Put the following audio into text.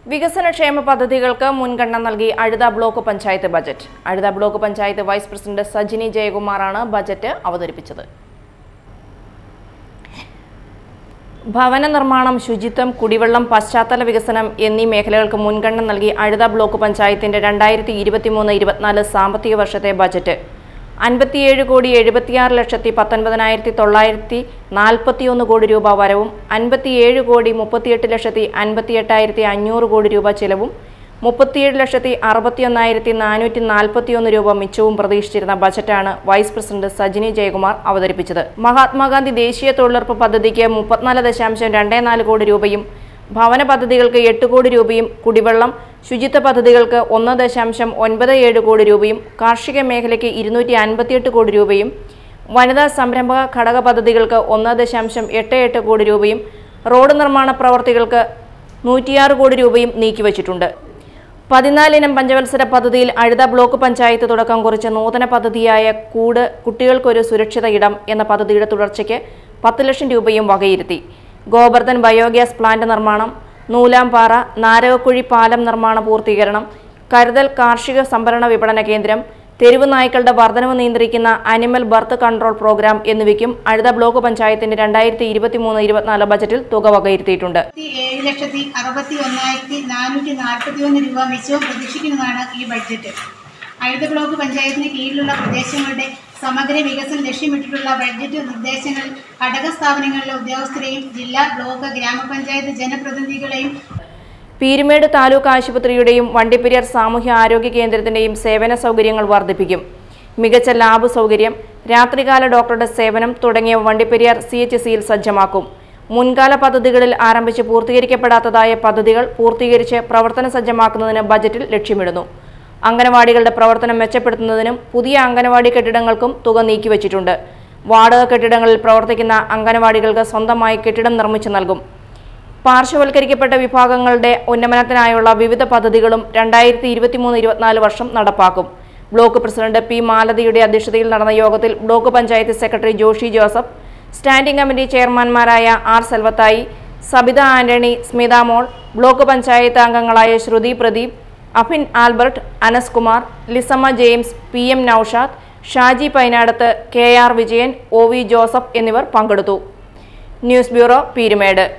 വികസനക്ഷേമ പദ്ധതികൾക്ക് മുൻഗണന നൽകി Azhutha block panchayat budget Azhutha block panchayat vice president Sajini ജയകുമാറാണ് ബജറ്റ് അവതരിപ്പിച്ചത് ഭവന നിർമ്മാണം ശുചിത്വം കുടിവെള്ളം പശ്ചാത്തല വികസനം എന്നീ മേഖലകൾക്ക് മുൻഗണന നൽകി അഴുത ബ്ലോക്ക് പഞ്ചായത്തിന്റെ രണ്ടായിരത്തി ഇരുപത്തിമൂന്ന് ഇരുപത്തിനാല് സാമ്പത്തിക വർഷത്തെ ബജറ്റ് അൻപത്തിയേഴ് കോടി എഴുപത്തിയാറ് ലക്ഷത്തി പത്തൊൻപതിനായിരത്തി തൊള്ളായിരത്തി നാൽപ്പത്തിയൊന്ന് കോടി രൂപ വരവും അൻപത്തിയേഴ് കോടി മുപ്പത്തിയെട്ട് ലക്ഷത്തി അൻപത്തിയെട്ടായിരത്തി അഞ്ഞൂറ് കോടി രൂപ ചെലവും മുപ്പത്തിയേഴ് ലക്ഷത്തി അറുപത്തിയൊന്നായിരത്തി നാനൂറ്റി നാൽപ്പത്തിയൊന്ന് രൂപ മിച്ചവും പ്രതീക്ഷിച്ചിരുന്ന ബജറ്റാണ് വൈസ് പ്രസിഡന്റ് സജിനി ജയകുമാർ അവതരിപ്പിച്ചത് മഹാത്മാഗാന്ധി ദേശീയ തൊഴിലുറപ്പ് പദ്ധതിക്ക് മുപ്പത്തിനാല് ദശാംശം രണ്ടേ നാല് കോടി രൂപയും ഭവന പദ്ധതികൾക്ക് എട്ട് കോടി രൂപയും കുടിവെള്ളം ശുചിത്വ പദ്ധതികൾക്ക് ഒന്ന് ദശാംശം ഒൻപത് ഏഴ് കോടി രൂപയും കാർഷിക മേഖലയ്ക്ക് ഇരുന്നൂറ്റി അൻപത്തിയെട്ട് കോടി രൂപയും വനിതാ സംരംഭക ഘടക പദ്ധതികൾക്ക് ഒന്ന് ദശാംശം എട്ട് എട്ട് കോടി രൂപയും റോഡ് നിർമ്മാണ പ്രവർത്തികൾക്ക് നൂറ്റിയാറ് കോടി രൂപയും നീക്കിവച്ചിട്ടുണ്ട് പതിനാലിനം പഞ്ചവത്സര പദ്ധതിയിൽ അഴുത ബ്ലോക്ക് പഞ്ചായത്ത് തുടക്കം കുറിച്ച നൂതന പദ്ധതിയായ കൂട് കുട്ടികൾക്കൊരു സുരക്ഷിത ഇടം എന്ന പദ്ധതിയുടെ തുടർച്ചയ്ക്ക് പത്ത് ലക്ഷം രൂപയും വകയിരുത്തി ഗോബർദ്ധൻ ബയോഗ്യാസ് പ്ലാന്റ് നിർമ്മാണം നൂലാംപാറ നാരകക്കുഴി പാലം നിർമ്മാണ പൂർത്തീകരണം കരുതൽ കാർഷിക സംഭരണ വിപണന കേന്ദ്രം തെരുവ് നായ്ക്കളുടെ വർധനവ് നിയന്ത്രിക്കുന്ന അനിമൽ ബർത്ത് കൺട്രോൾ പ്രോഗ്രാം എന്നിവയ്ക്കും അഴുത ബ്ലോക്ക് പഞ്ചായത്തിന്റെ രണ്ടായിരത്തി ഇരുപത്തിമൂന്ന് ഇരുപത്തിനാല് ബജറ്റിൽ തുക വകയിരുത്തിയിട്ടുണ്ട് ഏഴ് ലക്ഷത്തി അറുപത്തി ഒന്നായിരത്തി നാനൂറ്റി നാൽപ്പത്തി ഒന്ന് രൂപ മിച്ചവും പ്രതീക്ഷിക്കുന്നതാണ് ഈ ബഡ്ജറ്റ് അഴുത ബ്ലോക്ക് പഞ്ചായത്തിന് കീഴിലുള്ള പ്രദേശങ്ങളുടെ സമഗ്ര വികസനം ലക്ഷ്യമിട്ടിട്ടുള്ള ബഡ്ജറ്റ് നിർദ്ദേശങ്ങൾ ഘടക സ്ഥാപനങ്ങളിലെ ഉദ്യോഗസ്ഥരെയും ജില്ലാ ബ്ലോക്ക് ഗ്രാമപഞ്ചായത്ത് ജനപ്രതിനിധികളെയും പീരുമേട് താലൂക്ക് ആശുപത്രിയുടെയും വണ്ടിപ്പെരിയാർ സാമൂഹ്യ ആരോഗ്യ കേന്ദ്രത്തിന്റെയും സേവന സൗകര്യങ്ങൾ വർദ്ധിപ്പിക്കും മികച്ച ലാബ് സൗകര്യം രാത്രികാല ഡോക്ടറുടെ സേവനം തുടങ്ങിയവ വണ്ടിപ്പെരിയാർ സി എച്ച് സിയിൽ സജ്ജമാക്കും മുൻകാല പദ്ധതികളിൽ ആരംഭിച്ച് പൂർത്തീകരിക്കപ്പെടാത്തതായ പദ്ധതികൾ പൂർത്തീകരിച്ച് പ്രവർത്തന സജ്ജമാക്കുന്നതിന് ബജറ്റിൽ ലക്ഷ്യമിടുന്നു അംഗനവാടികളുടെ പ്രവർത്തനം മെച്ചപ്പെടുത്തുന്നതിനും പുതിയ അംഗനവാടി കെട്ടിടങ്ങൾക്കും തുക നീക്കിവച്ചിട്ടുണ്ട് വാടക കെട്ടിടങ്ങളിൽ പ്രവർത്തിക്കുന്ന അംഗനവാടികൾക്ക് സ്വന്തമായി കെട്ടിടം നിർമ്മിച്ചു നൽകും പാർശ്വവൽക്കരിക്കപ്പെട്ട വിഭാഗങ്ങളുടെ ഉന്നമനത്തിനായുള്ള വിവിധ പദ്ധതികളും രണ്ടായിരത്തി ഇരുപത്തിമൂന്ന് ഇരുപത്തിനാല് വർഷം നടപ്പാക്കും ബ്ലോക്ക് പ്രസിഡന്റ് പി മാലതിയുടെ അധ്യക്ഷതയിൽ നടന്ന യോഗത്തിൽ block panchayat secretary Joshi Joseph standing committee ചെയർമാൻമാരായ ആർ സെൽവത്തായി സബിത ആന്റണി സ്മിത മോൾ ബ്ലോക്ക് പഞ്ചായത്ത് അംഗങ്ങളായ Sruthi Pradeep Afin Albert Anas Kumar Lissamma James P M Noushad Shaji Painadath K R Vijayan O V Joseph എന്നിവർ പങ്കെടുത്തു ന്യൂസ് ബ്യൂറോ പീരുമേട്